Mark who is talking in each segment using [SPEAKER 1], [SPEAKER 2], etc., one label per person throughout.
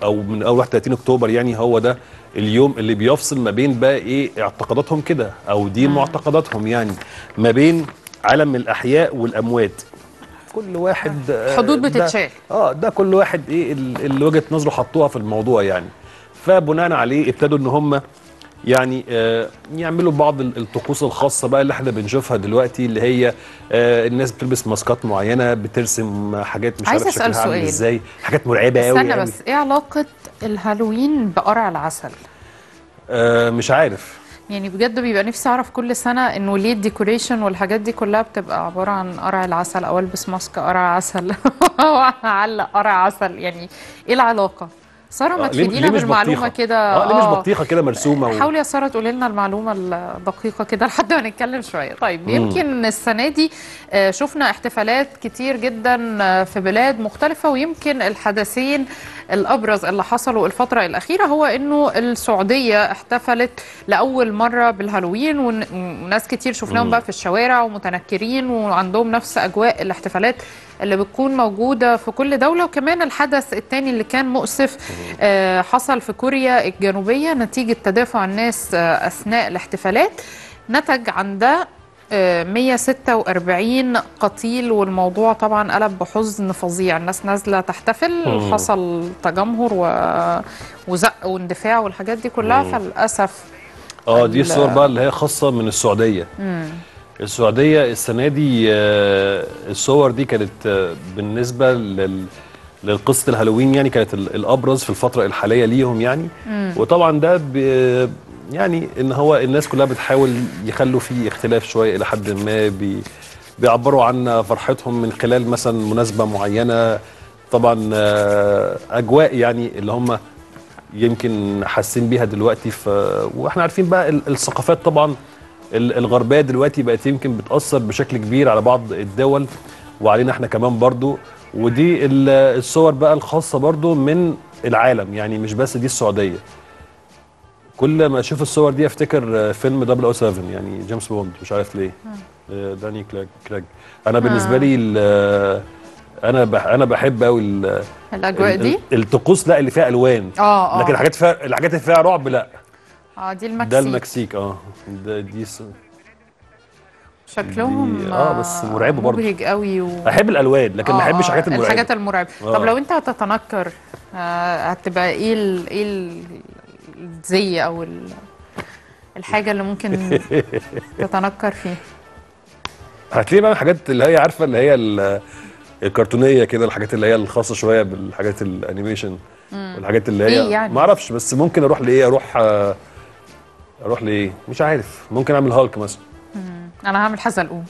[SPEAKER 1] او من اول 31 اكتوبر يعني هو ده اليوم اللي بيفصل ما بين بقى ايه اعتقاداتهم كده او دي معتقداتهم يعني ما بين عالم الاحياء والاموات كل واحد آه،
[SPEAKER 2] حدود
[SPEAKER 1] ده-
[SPEAKER 2] بتتشال.
[SPEAKER 1] اه ده كل واحد ايه ال- اللي وجهه نظره حطوها في الموضوع يعني فبناء عليه ابتدوا ان هم يعني آه يعملوا بعض ال- الطقوس الخاصه بقى اللي احنا بنشوفها دلوقتي اللي هي آه الناس بتلبس ماسكات معينه بترسم حاجات مش
[SPEAKER 2] عايزة
[SPEAKER 1] عارف
[SPEAKER 2] أسأل
[SPEAKER 1] شكلها عامل
[SPEAKER 2] سؤال.
[SPEAKER 1] ازاي حاجات مرعبه قوي
[SPEAKER 2] استنى
[SPEAKER 1] قوي.
[SPEAKER 2] بس ايه علاقه الهالوين بقرع العسل
[SPEAKER 1] آه مش عارف
[SPEAKER 2] يعني بجد بيبقى نفسي اعرف كل سنه انه ليه الديكوريشن والحاجات دي كلها بتبقى عباره عن قرع العسل او البس ماسك قرع عسل اعلق قرع عسل يعني ايه العلاقه ساره ما
[SPEAKER 1] آه، ليه-
[SPEAKER 2] تفيدينا
[SPEAKER 1] ليه مش
[SPEAKER 2] بالمعلومه
[SPEAKER 1] بطيخة؟
[SPEAKER 2] كده
[SPEAKER 1] اه ليه مش بطيخه كده مرسومه و...
[SPEAKER 2] حاولي يا ساره تقولي لنا المعلومه الدقيقه كده لحد ما نتكلم شويه طيب يمكن السنه دي آه، شفنا احتفالات كتير جدا آه، في بلاد مختلفه ويمكن الحدثين الابرز اللي حصلوا الفتره الاخيره هو انه السعوديه احتفلت لاول مره بالهالوين ون- وناس كتير شفناهم بقى في الشوارع ومتنكرين وعندهم نفس اجواء الاحتفالات اللي بتكون موجوده في كل دوله وكمان الحدث الثاني اللي كان مؤسف آه، حصل في كوريا الجنوبيه نتيجه تدافع الناس آه، اثناء الاحتفالات نتج عن ده آه، 146 قتيل والموضوع طبعا قلب بحزن فظيع الناس نازله تحتفل
[SPEAKER 1] مم.
[SPEAKER 2] حصل تجمهر و... وزق واندفاع والحاجات دي كلها فللاسف
[SPEAKER 1] اه دي
[SPEAKER 2] ال-
[SPEAKER 1] الصور بقى اللي هي خاصه من السعوديه السعوديه السنه دي آه، الصور دي كانت آه، بالنسبه لل لقصه الهالوين يعني كانت ال- الابرز في الفتره الحاليه ليهم يعني وطبعا ده ب- يعني ان هو الناس كلها بتحاول يخلوا فيه اختلاف شويه الى حد ما بي بيعبروا عن فرحتهم من خلال مثلا مناسبه معينه طبعا آه، اجواء يعني اللي هم يمكن حاسين بيها دلوقتي ف واحنا عارفين بقى ال- الثقافات طبعا ال- الغربيه دلوقتي بقت يمكن بتاثر بشكل كبير على بعض الدول وعلينا احنا كمان برضو ودي ال- الصور بقى الخاصه برضو من العالم يعني مش بس دي السعوديه كل ما اشوف الصور دي افتكر آه، فيلم 007 يعني جيمس بوند مش عارف ليه آه، داني كلاج كراج انا بالنسبه لي ال- انا بح انا بحب قوي
[SPEAKER 2] الاجواء دي
[SPEAKER 1] الطقوس لا اللي فيها الوان
[SPEAKER 2] اه اه
[SPEAKER 1] لكن الحاجات فيها الحاجات اللي فيها رعب لا
[SPEAKER 2] اه دي
[SPEAKER 1] ده
[SPEAKER 2] المكسيك
[SPEAKER 1] المكسيك اه ده دي س...
[SPEAKER 2] شكلهم
[SPEAKER 1] دي- آه، بس مرعبة برضه.
[SPEAKER 2] مبهج قوي و...
[SPEAKER 1] احب الالوان لكن ما
[SPEAKER 2] آه،
[SPEAKER 1] احبش
[SPEAKER 2] آه،
[SPEAKER 1] الحاجات المرعبه
[SPEAKER 2] الحاجات المرعبه
[SPEAKER 1] آه.
[SPEAKER 2] طب لو انت هتتنكر آه، هتبقى ايه ال... ايه ال... الزي او ال... الحاجه اللي ممكن تتنكر فيها
[SPEAKER 1] هتلاقي بقى الحاجات اللي هي عارفه اللي هي ال- الكرتونيه كده الحاجات اللي هي الخاصه شويه بالحاجات الانيميشن والحاجات اللي هي
[SPEAKER 2] إيه يعني؟
[SPEAKER 1] ما اعرفش بس ممكن اروح لايه اروح آه، اروح لايه مش عارف ممكن اعمل هالك مثلا
[SPEAKER 2] انا هعمل حزلقوم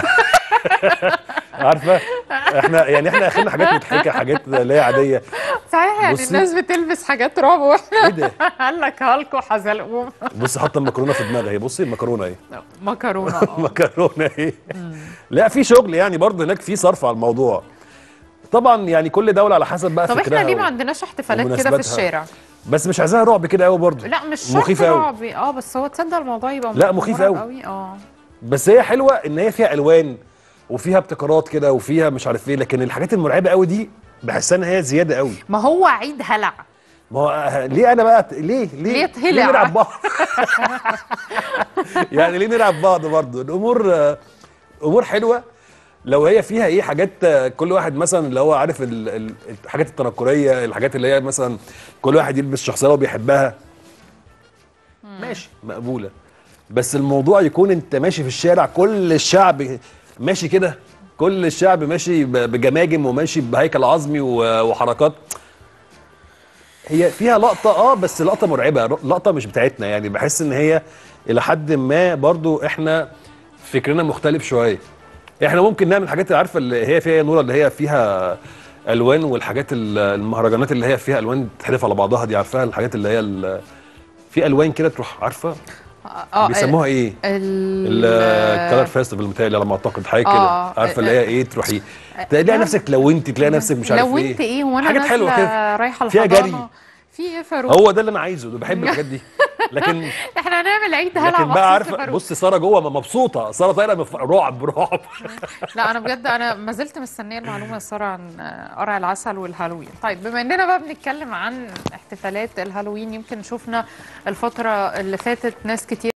[SPEAKER 1] عارفه احنا يعني احنا اخرنا حاجات مضحكه حاجات اللي هي عاديه
[SPEAKER 2] صحيح يعني
[SPEAKER 1] بصي.
[SPEAKER 2] الناس بتلبس حاجات رعب واحنا
[SPEAKER 1] ايه ده
[SPEAKER 2] قال لك هالك وحزلقوم
[SPEAKER 1] بصي حاطه المكرونه في دماغها اهي بصي المكرونه اهي
[SPEAKER 2] مكرونه اه
[SPEAKER 1] مكرونه ايه لا في شغل يعني برضه هناك في صرف على الموضوع طبعا يعني كل دوله على حسب بقى
[SPEAKER 2] طب
[SPEAKER 1] فكرها
[SPEAKER 2] احنا ليه ما
[SPEAKER 1] و-
[SPEAKER 2] عندناش احتفالات كده في
[SPEAKER 1] ومناسباتها.
[SPEAKER 2] الشارع
[SPEAKER 1] بس مش عايزاها رعب كده قوي برضه
[SPEAKER 2] لا مش شرط
[SPEAKER 1] مخيفة أوي.
[SPEAKER 2] رعب اه بس هو تصدق الموضوع يبقى
[SPEAKER 1] لا، مخيف
[SPEAKER 2] مرعب
[SPEAKER 1] أوي.
[SPEAKER 2] قوي اه
[SPEAKER 1] بس هي حلوه ان هي فيها الوان وفيها ابتكارات كده وفيها مش عارف ايه لكن الحاجات المرعبه قوي دي بحسها ان هي زياده قوي
[SPEAKER 2] ما هو عيد هلع
[SPEAKER 1] ما هو آه، ليه انا بقى ليه ليه
[SPEAKER 2] ليه تهلع؟
[SPEAKER 1] ليه نلعب بعض يعني ليه نلعب بعض برضه الامور آه، امور حلوه لو هي فيها ايه حاجات آه، كل واحد مثلا اللي هو عارف ال- ال- الحاجات التنكريه الحاجات اللي هي مثلا كل واحد يلبس شخصيه هو بيحبها ماشي مقبوله بس الموضوع يكون انت ماشي في الشارع كل الشعب ماشي كده كل الشعب ماشي ب- بجماجم وماشي بهيكل عظمي و- وحركات هي فيها لقطه اه بس لقطه مرعبه لقطه مش بتاعتنا يعني بحس ان هي الى حد ما برضو احنا فكرنا مختلف شويه احنا ممكن نعمل حاجات اللي عارفه اللي هي فيها نوره اللي هي فيها الوان والحاجات ال- المهرجانات اللي هي فيها الوان تحدف على بعضها دي عارفاها الحاجات اللي هي ال- في الوان كده تروح عارفه
[SPEAKER 2] اه
[SPEAKER 1] بيسموها ايه الكالر فيستيفال متهيألي على ما اعتقد حاجه كده
[SPEAKER 2] آه،
[SPEAKER 1] عارفه
[SPEAKER 2] آه،
[SPEAKER 1] اللي هي ايه تروحي تلاقي نفسك لونتي تلاقي نفسك مش عارف
[SPEAKER 2] لو
[SPEAKER 1] ايه
[SPEAKER 2] انت ايه هو انا
[SPEAKER 1] حاجات حلوه
[SPEAKER 2] نازلة
[SPEAKER 1] كده
[SPEAKER 2] رايحه
[SPEAKER 1] فيها
[SPEAKER 2] الحضانه
[SPEAKER 1] جري.
[SPEAKER 2] في ايه فاروق
[SPEAKER 1] هو ده اللي انا عايزه ده بحب الحاجات دي لكن
[SPEAKER 2] احنا هنعمل عيد هلا
[SPEAKER 1] لكن
[SPEAKER 2] مخصوص
[SPEAKER 1] بقى عارفه
[SPEAKER 2] لفاروق.
[SPEAKER 1] بص ساره جوه مبسوطه ساره طايره مف- رعب رعب
[SPEAKER 2] لا انا بجد انا ما زلت مستنيه المعلومه يا ساره عن قرع العسل والهالوين طيب بما اننا بقى بنتكلم عن احتفالات الهالوين يمكن شفنا الفتره اللي فاتت ناس كتير